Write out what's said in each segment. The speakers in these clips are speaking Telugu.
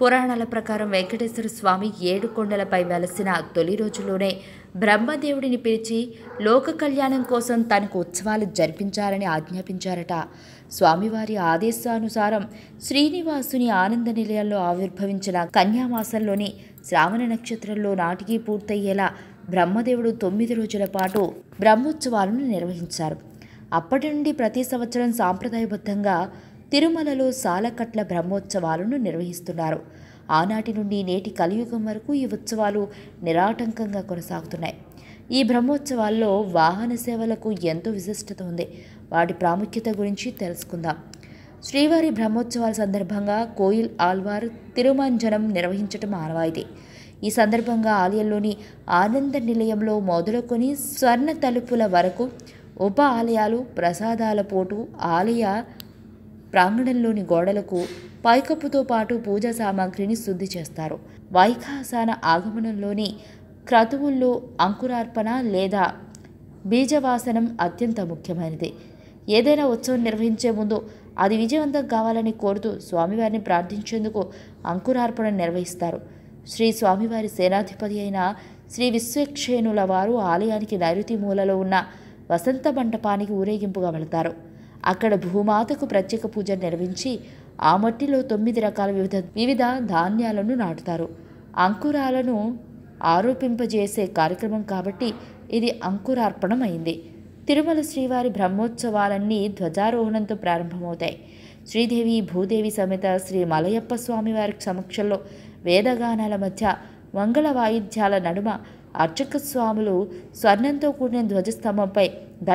పురాణాల ప్రకారం వెంకటేశ్వర స్వామి ఏడు కొండలపై వెలసిన తొలి రోజుల్లోనే బ్రహ్మదేవుడిని పిలిచి లోక కళ్యాణం కోసం తనకు ఉత్సవాలు జరిపించాలని ఆజ్ఞాపించారట స్వామివారి ఆదేశానుసారం శ్రీనివాసుని ఆనంద నిలయంలో ఆవిర్భవించిన కన్యామాసంలోని శ్రావణ నక్షత్రంలో నాటికి పూర్తయ్యేలా బ్రహ్మదేవుడు తొమ్మిది రోజుల పాటు బ్రహ్మోత్సవాలను నిర్వహించారు అప్పటి నుండి ప్రతి సంవత్సరం సాంప్రదాయబద్ధంగా తిరుమలలో సాలకట్ల బ్రహ్మోత్సవాలను నిర్వహిస్తున్నారు ఆనాటి నుండి నేటి కలియుగం వరకు ఈ ఉత్సవాలు నిరాటంకంగా కొనసాగుతున్నాయి ఈ బ్రహ్మోత్సవాల్లో వాహన సేవలకు ఎంతో విశిష్టత ఉంది వాటి ప్రాముఖ్యత గురించి తెలుసుకుందాం శ్రీవారి బ్రహ్మోత్సవాల సందర్భంగా కోయిల్ ఆల్వార్ తిరుమంజనం నిర్వహించటం ఆనవాయితీ ఈ సందర్భంగా ఆలయంలోని ఆనంద నిలయంలో మొదలుకొని స్వర్ణ తలుపుల వరకు ఉప ఆలయాలు ప్రసాదాల పోటు ఆలయ ప్రాంగణంలోని గోడలకు పైకప్పుతో పాటు పూజా సామాగ్రిని శుద్ధి చేస్తారు వైఖాసాన ఆగమనంలోని క్రతువుల్లో అంకురార్పణ లేదా బీజవాసనం అత్యంత ముఖ్యమైనది ఏదైనా ఉత్సవం నిర్వహించే ముందు అది విజయవంతం కావాలని కోరుతూ స్వామివారిని ప్రార్థించేందుకు అంకురార్పణ నిర్వహిస్తారు శ్రీ స్వామివారి సేనాధిపతి అయిన శ్రీ విశ్వక్షేణుల వారు ఆలయానికి నైరుతి మూలలో ఉన్న వసంత మంటపానికి ఊరేగింపుగా వెళతారు అక్కడ భూమాతకు ప్రత్యేక పూజ నిర్వహించి ఆ మట్టిలో తొమ్మిది రకాల వివిధ వివిధ ధాన్యాలను నాటుతారు అంకురాలను ఆరోపింపజేసే కార్యక్రమం కాబట్టి ఇది అంకురార్పణం అయింది తిరుమల శ్రీవారి బ్రహ్మోత్సవాలన్నీ ధ్వజారోహణంతో ప్రారంభమవుతాయి శ్రీదేవి భూదేవి సమేత శ్రీ మలయప్ప స్వామి వారి సమక్షంలో వేదగానాల మధ్య మంగళ వాయిద్యాల నడుమ అర్చక స్వాములు స్వర్ణంతో కూడిన ధ్వజస్తంభంపై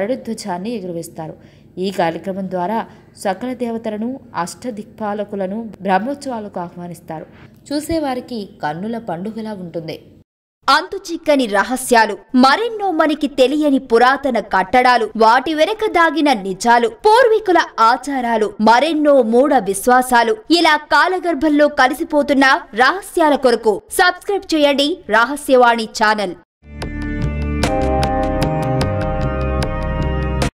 గరుడ ఎగురవేస్తారు ఈ కార్యక్రమం ద్వారా సకల దేవతలను అష్టదిక్పాలకులను బ్రహ్మోత్సవాలకు ఆహ్వానిస్తారు చూసేవారికి కన్నుల పండుగలా ఉంటుంది అంతు చిక్కని రహస్యాలు మరెన్నో మనకి తెలియని పురాతన కట్టడాలు వాటి వెనక దాగిన నిజాలు పూర్వీకుల ఆచారాలు మరెన్నో మూఢ విశ్వాసాలు ఇలా కాలగర్భంలో కలిసిపోతున్న రహస్యాల కొరకు సబ్స్క్రైబ్ చేయండి రహస్యవాణి ఛానల్